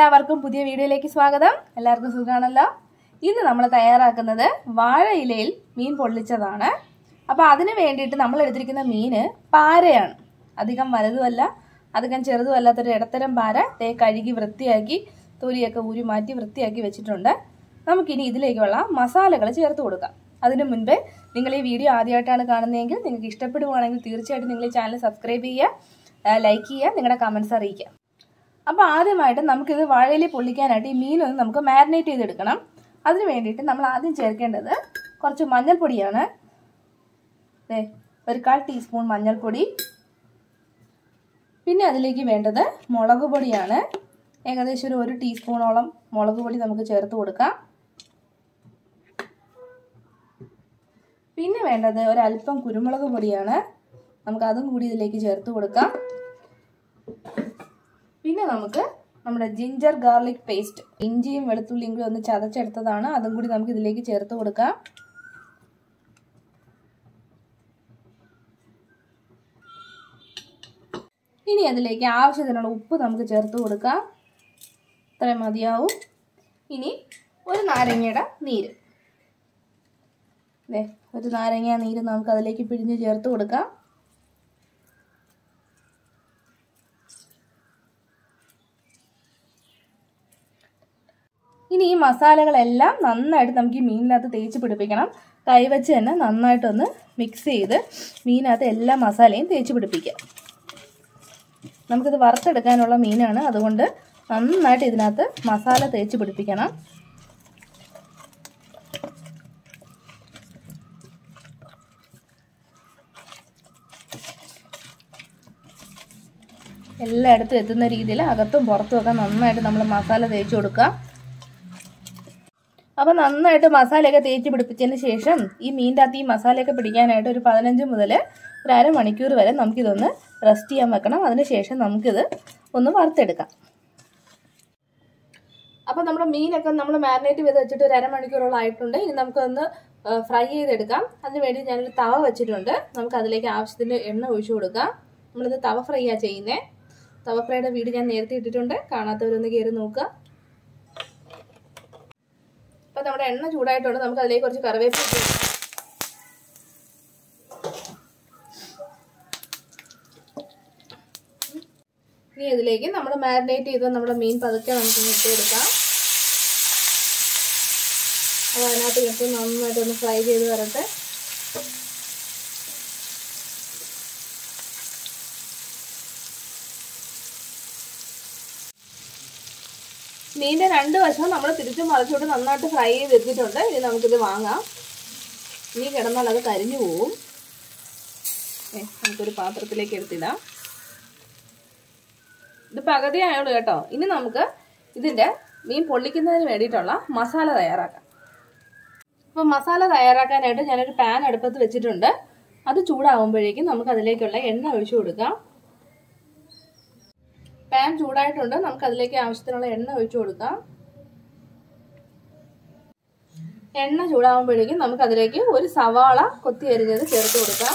എല്ലാവർക്കും പുതിയ വീഡിയോയിലേക്ക് സ്വാഗതം എല്ലാവർക്കും സുഖമാണല്ലോ ഇന്ന് നമ്മൾ തയ്യാറാക്കുന്നത് വാഴയിലയിൽ മീൻ പൊള്ളിച്ചതാണ് അപ്പോൾ അതിന് വേണ്ടിയിട്ട് നമ്മൾ എടുത്തിരിക്കുന്ന മീന് പാരയാണ് അധികം വലുതുമല്ല അധികം ചെറുതുമല്ലാത്തൊരു ഇടത്തരം പാര തേ കഴുകി വൃത്തിയാക്കി തൊലിയൊക്കെ ഊരി മാറ്റി വൃത്തിയാക്കി വെച്ചിട്ടുണ്ട് നമുക്കിനി ഇതിലേക്കുള്ള മസാലകൾ ചേർത്ത് കൊടുക്കാം അതിനു മുൻപേ നിങ്ങൾ ഈ വീഡിയോ ആദ്യമായിട്ടാണ് കാണുന്നതെങ്കിൽ നിങ്ങൾക്ക് ഇഷ്ടപ്പെടുവാണെങ്കിൽ തീർച്ചയായിട്ടും നിങ്ങൾ ഈ ചാനൽ സബ്സ്ക്രൈബ് ചെയ്യുക ലൈക്ക് ചെയ്യുക നിങ്ങളുടെ കമൻസ് അറിയിക്കുക അപ്പോൾ ആദ്യമായിട്ട് നമുക്കിത് വാഴയില പൊള്ളിക്കാനായിട്ട് ഈ മീനൊന്ന് നമുക്ക് മാരിനേറ്റ് ചെയ്തെടുക്കണം അതിന് വേണ്ടിയിട്ട് നമ്മൾ ആദ്യം ചേർക്കേണ്ടത് കുറച്ച് മഞ്ഞൾപ്പൊടിയാണ് ദേ ഒരു കാൽ ടീസ്പൂൺ മഞ്ഞൾപ്പൊടി പിന്നെ അതിലേക്ക് വേണ്ടത് മുളക് പൊടിയാണ് ഏകദേശം ഒരു ഒരു ടീസ്പൂണോളം മുളക് പൊടി നമുക്ക് ചേർത്ത് കൊടുക്കാം പിന്നെ വേണ്ടത് ഒരല്പം കുരുമുളക് പൊടിയാണ് നമുക്ക് അതും കൂടി ഇതിലേക്ക് ചേർത്ത് കൊടുക്കാം പിന്നെ നമുക്ക് നമ്മുടെ ജിഞ്ചർ ഗാർലിക് പേസ്റ്റ് ഇഞ്ചിയും വെളുത്തുള്ളിയും കൂടി ഒന്ന് ചതച്ചെടുത്തതാണ് അതും കൂടി നമുക്ക് ഇതിലേക്ക് ചേർത്ത് കൊടുക്കാം ഇനി അതിലേക്ക് ആവശ്യത്തിനുള്ള ഉപ്പ് നമുക്ക് ചേർത്ത് കൊടുക്കാം ഇത്രയും മതിയാവും ഇനി ഒരു നാരങ്ങയുടെ നീര് അതെ ഒരു നാരങ്ങ നീര് നമുക്ക് അതിലേക്ക് പിഴിഞ്ഞ് ചേർത്ത് കൊടുക്കാം ഇനി ഈ മസാലകളെല്ലാം നന്നായിട്ട് നമുക്ക് ഈ മീനിനകത്ത് തേച്ച് പിടിപ്പിക്കണം കൈവച്ച് തന്നെ നന്നായിട്ടൊന്ന് മിക്സ് ചെയ്ത് മീനകത്ത് എല്ലാ മസാലയും തേച്ച് പിടിപ്പിക്കാം നമുക്കിത് വറുത്തെടുക്കാനുള്ള മീനാണ് അതുകൊണ്ട് നന്നായിട്ട് ഇതിനകത്ത് മസാല തേച്ച് പിടിപ്പിക്കണം എല്ലായിടത്തും എത്തുന്ന രീതിയിൽ അകത്തും പുറത്തും ഒക്കെ നന്നായിട്ട് നമ്മൾ മസാല തേച്ച് കൊടുക്കുക അപ്പോൾ നന്നായിട്ട് മസാലയൊക്കെ തേച്ച് പിടിപ്പിച്ചതിന് ശേഷം ഈ മീൻ്റെ അകത്ത് ഈ മസാലയൊക്കെ പിടിക്കാനായിട്ട് ഒരു പതിനഞ്ച് മുതൽ ഒരു അരമണിക്കൂർ വരെ നമുക്കിതൊന്ന് റെസ്റ്റ് ചെയ്യാൻ വെക്കണം അതിന് ശേഷം നമുക്കിത് ഒന്ന് വറുത്തെടുക്കാം അപ്പോൾ നമ്മുടെ മീനൊക്കെ നമ്മൾ മാരിനേറ്റ് ചെയ്ത് വെച്ചിട്ട് ഒരു അരമണിക്കൂറോളം ആയിട്ടുണ്ട് ഇനി നമുക്കൊന്ന് ഫ്രൈ ചെയ്തെടുക്കാം അതിന് വേണ്ടി ഞാനൊരു തവ വെച്ചിട്ടുണ്ട് നമുക്ക് അതിലേക്ക് ആവശ്യത്തിന് എണ്ണ ഒഴിച്ചു കൊടുക്കാം നമ്മളിത് തവ ഫ്രൈ ആണ് ചെയ്യുന്നത് തവ ഫ്രൈയുടെ വീട് ഞാൻ നേരത്തെ ഇട്ടിട്ടുണ്ട് കാണാത്തവരൊന്ന് കയറി നോക്കുക അപ്പം നമ്മുടെ എണ്ണ ചൂടായിട്ടുണ്ട് നമുക്ക് അതിലേക്ക് കുറച്ച് കറിവേപ്പില ഇട്ട് കൊടുക്കാം ഇനി ഇതിലേക്ക് നമ്മൾ മാരിനേറ്റ് ചെയ്ത നമ്മുടെ മീൻ പതുക്കെ നമുക്ക് ഇട്ട് കൊടുക്കാം അത് അതിനകത്ത് ഇട്ട് നന്നായിട്ടൊന്ന് ഫ്രൈ ചെയ്ത് വരട്ടെ മീനിന്റെ രണ്ട് വശവും നമ്മൾ തിരിച്ചു മറിച്ചോട്ട് നന്നായിട്ട് ഫ്രൈ ചെയ്ത് എടുത്തിട്ടുണ്ട് ഇനി നമുക്കിത് വാങ്ങാം ഇനി കിടന്നാൽ അത് കരിഞ്ഞു പോവും ഏ നമുക്കൊരു പാത്രത്തിലേക്ക് എടുത്തിടാം ഇത് പകുതി ആയുള്ളൂ കേട്ടോ ഇനി നമുക്ക് ഇതിന്റെ മീൻ പൊള്ളിക്കുന്നതിന് വേണ്ടിയിട്ടുള്ള മസാല തയ്യാറാക്കാം അപ്പോൾ മസാല തയ്യാറാക്കാനായിട്ട് ഞാനൊരു പാൻ അടുപ്പത്ത് വെച്ചിട്ടുണ്ട് അത് ചൂടാകുമ്പോഴേക്കും നമുക്ക് അതിലേക്കുള്ള എണ്ണ ഒഴിച്ചു കൊടുക്കാം പാൻ ചൂടായിട്ടുണ്ട് നമുക്ക് അതിലേക്ക് ആവശ്യത്തിനുള്ള എണ്ണ ഒഴിച്ചു കൊടുക്കാം എണ്ണ ചൂടാകുമ്പോഴേക്കും നമുക്ക് അതിലേക്ക് ഒരു സവാള കൊത്തി അരിഞ്ഞത് ചേർത്ത് കൊടുക്കാം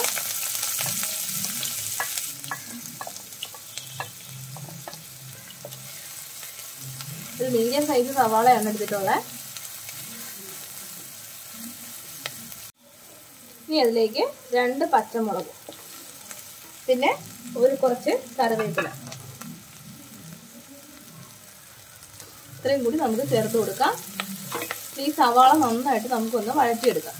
ഒരു മീഡിയം സൈസ് സവാളയാണ് എടുത്തിട്ടുള്ളത് ഇനി അതിലേക്ക് രണ്ട് പച്ചമുളക് പിന്നെ ഒരു കുറച്ച് കറിവേപ്പില ഇത്രയും കൂടി നമുക്ക് ചേർത്ത് കൊടുക്കാം ഈ സവാള നന്നായിട്ട് നമുക്കൊന്ന് വഴറ്റിയെടുക്കാം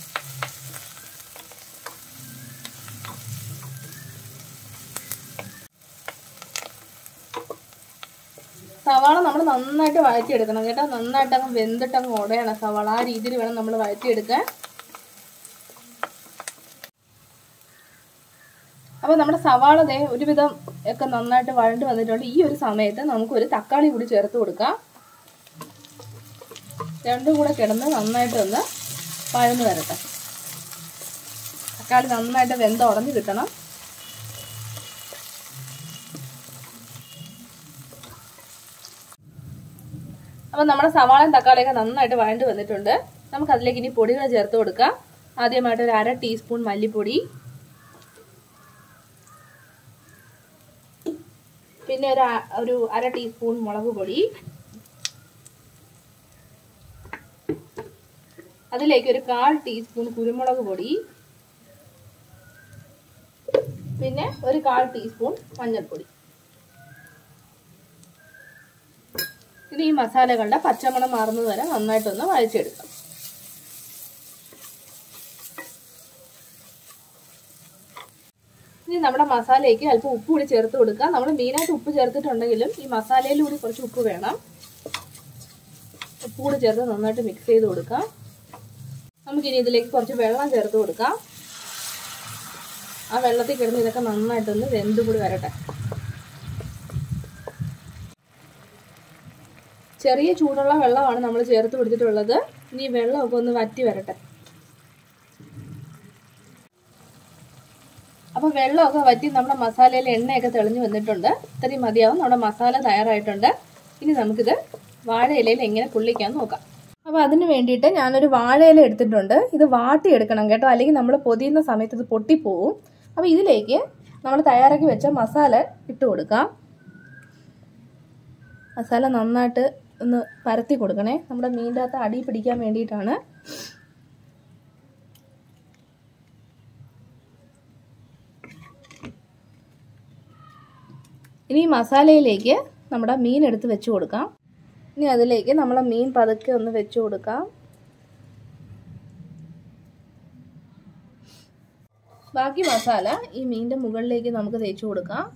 സവാള നമ്മൾ നന്നായിട്ട് വഴറ്റിയെടുക്കണം കേട്ടോ നന്നായിട്ട് അങ്ങ് വെന്തിട്ട് അങ്ങ് ഉടയണം സവാള ആ രീതിയിൽ വേണം നമ്മൾ വഴറ്റിയെടുക്കാൻ അപ്പോൾ നമ്മുടെ സവാള ദേ ഒരുവിധം ഒക്കെ നന്നായിട്ട് വഴണ്ട് വന്നിട്ടുണ്ട് ഈ ഒരു സമയത്ത് നമുക്കൊരു തക്കാളി കൂടി ചേർത്ത് കൊടുക്കാം രണ്ടും കൂടെ കിടന്ന് നന്നായിട്ട് ഒന്ന് വഴന്ന് വരട്ടെ തക്കാളി നന്നായിട്ട് വെന്ത ഉടഞ്ഞ് കിട്ടണം അപ്പം നമ്മുടെ സവാളയും തക്കാളിയൊക്കെ നന്നായിട്ട് വഴണ്ട് വന്നിട്ടുണ്ട് നമുക്ക് അതിലേക്ക് ഇനി പൊടികൾ ചേർത്ത് കൊടുക്കാം ആദ്യമായിട്ട് ഒരു അര ടീസ്പൂൺ മല്ലിപ്പൊടി പിന്നെ ഒരു ഒരു അര ടീസ്പൂൺ മുളക് പൊടി അതിലേക്ക് ഒരു കാൽ ടീസ്പൂൺ കുരുമുളക് പൊടി പിന്നെ ഒരു കാൽ ടീസ്പൂൺ മഞ്ഞൾപ്പൊടി ഇനി ഈ മസാലകളുടെ പച്ചമണം മാറുന്നത് വരെ നന്നായിട്ടൊന്ന് വഴച്ചെടുക്കാം ഇനി നമ്മുടെ മസാലയ്ക്ക് അല്പം ഉപ്പ് കൂടി ചേർത്ത് കൊടുക്കാം നമ്മൾ മെയിനായിട്ട് ഉപ്പ് ചേർത്തിട്ടുണ്ടെങ്കിലും ഈ മസാലയിൽ കൂടി കുറച്ച് ഉപ്പ് വേണം ഉപ്പ് കൂടി ചേർത്ത് നന്നായിട്ട് മിക്സ് ചെയ്ത് കൊടുക്കാം നമുക്കിനി ഇതിലേക്ക് കുറച്ച് വെള്ളം ചേർത്ത് കൊടുക്കാം ആ വെള്ളത്തിൽ കിടന്ന് ഇതൊക്കെ നന്നായിട്ടൊന്ന് വെന്ത് കൂടി വരട്ടെ ചെറിയ ചൂടുള്ള വെള്ളമാണ് നമ്മൾ ചേർത്ത് കൊടുത്തിട്ടുള്ളത് ഇനി വെള്ളമൊക്കെ ഒന്ന് വറ്റി വരട്ടെ അപ്പോൾ വെള്ളമൊക്കെ വറ്റി നമ്മുടെ മസാലയിൽ എണ്ണയൊക്കെ തെളിഞ്ഞു വന്നിട്ടുണ്ട് ഇത്രയും മതിയാവും നമ്മുടെ മസാല തയ്യാറായിട്ടുണ്ട് ഇനി നമുക്കിത് വാഴയിലയിൽ എങ്ങനെ പുള്ളിക്കാന്ന് നോക്കാം അപ്പോൾ അതിന് വേണ്ടിയിട്ട് ഞാനൊരു വാഴയില എടുത്തിട്ടുണ്ട് ഇത് വാട്ടിയെടുക്കണം കേട്ടോ അല്ലെങ്കിൽ നമ്മൾ പൊതിയുന്ന സമയത്ത് ഇത് പൊട്ടിപ്പോവും അപ്പോൾ ഇതിലേക്ക് നമ്മൾ തയ്യാറാക്കി വെച്ച മസാല ഇട്ട് കൊടുക്കാം മസാല നന്നായിട്ട് ഒന്ന് പരത്തി കൊടുക്കണേ നമ്മുടെ മീൻ്റെ അകത്ത് അടി പിടിക്കാൻ വേണ്ടിയിട്ടാണ് ഇനി ഈ മസാലയിലേക്ക് നമ്മുടെ മീൻ എടുത്ത് വെച്ച് കൊടുക്കാം ഇനി അതിലേക്ക് നമ്മളെ മീൻ പതുക്കെ ഒന്ന് വെച്ച് കൊടുക്കാം ബാക്കി മസാല ഈ മീനിൻ്റെ മുകളിലേക്ക് നമുക്ക് തേച്ച് കൊടുക്കാം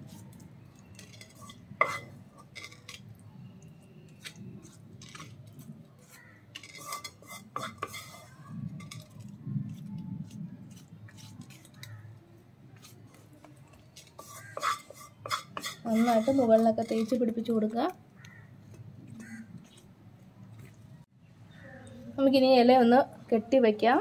നന്നായിട്ട് മുകളിലൊക്കെ തേച്ച് പിടിപ്പിച്ച് കൊടുക്കുക നമുക്കിനി ഇല ഒന്ന് കെട്ടി വയ്ക്കാം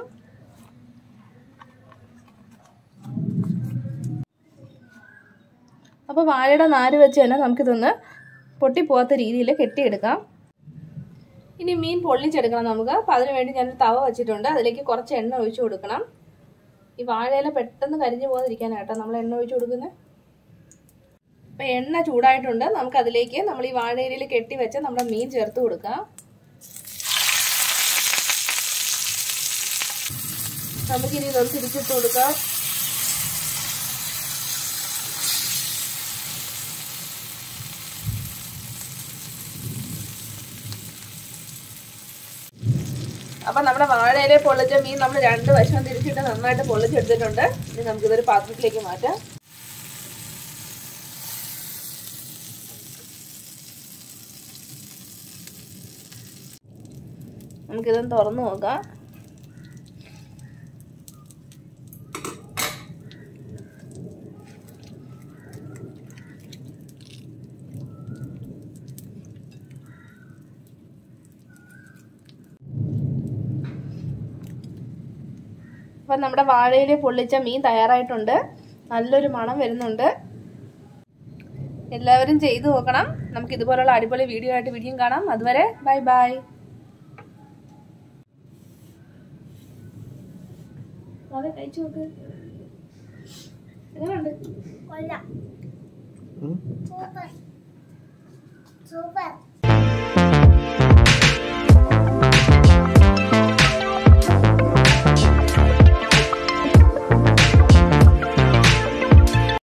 അപ്പോൾ വാഴയുടെ നാര് വെച്ച് തന്നെ നമുക്കിതൊന്ന് പൊട്ടിപ്പോകാത്ത രീതിയിൽ കെട്ടിയെടുക്കാം ഇനി മീൻ പൊള്ളിച്ചെടുക്കണം നമുക്ക് അപ്പോൾ അതിന് വേണ്ടി ഞാനൊരു തവ വെച്ചിട്ടുണ്ട് അതിലേക്ക് കുറച്ച് എണ്ണ ഒഴിച്ചു കൊടുക്കണം ഈ വാഴയില പെട്ടെന്ന് കരിഞ്ഞു പോകാതിരിക്കാനായിട്ടോ നമ്മൾ എണ്ണ ഒഴിച്ചു കൊടുക്കുന്നത് അപ്പം എണ്ണ ചൂടായിട്ടുണ്ട് നമുക്ക് അതിലേക്ക് നമ്മൾ ഈ വാഴയിലയിൽ കെട്ടി വെച്ച് നമ്മുടെ മീൻ ചേർത്ത് കൊടുക്കാം നമുക്കിനി ഇതൊന്ന് തിരിച്ചിട്ട് കൊടുക്കാം അപ്പൊ നമ്മുടെ വാഴയിലെ പൊള്ളിച്ച മീൻ നമ്മൾ രണ്ട് വശം തിരിച്ചിട്ട് നന്നായിട്ട് പൊള്ളിച്ചെടുത്തിട്ടുണ്ട് ഇനി നമുക്കിതൊരു പാത്രത്തിലേക്ക് മാറ്റാം നമുക്കിതൊന്ന് തുറന്നു നോക്കാം അപ്പം നമ്മുടെ വാഴയിൽ പൊള്ളിച്ച മീൻ തയ്യാറായിട്ടുണ്ട് നല്ലൊരു മണം വരുന്നുണ്ട് എല്ലാവരും ചെയ്തു നോക്കണം നമുക്ക് ഇതുപോലുള്ള അടിപൊളി വീഡിയോ ആയിട്ട് വീഡിയോ കാണാം അതുവരെ ബൈ ബൈ അതെ കഴിച്ചു നോക്ക് എങ്ങനെയുണ്ട് കൊള്ളാം സൂപ്പർ സൂപ്പർ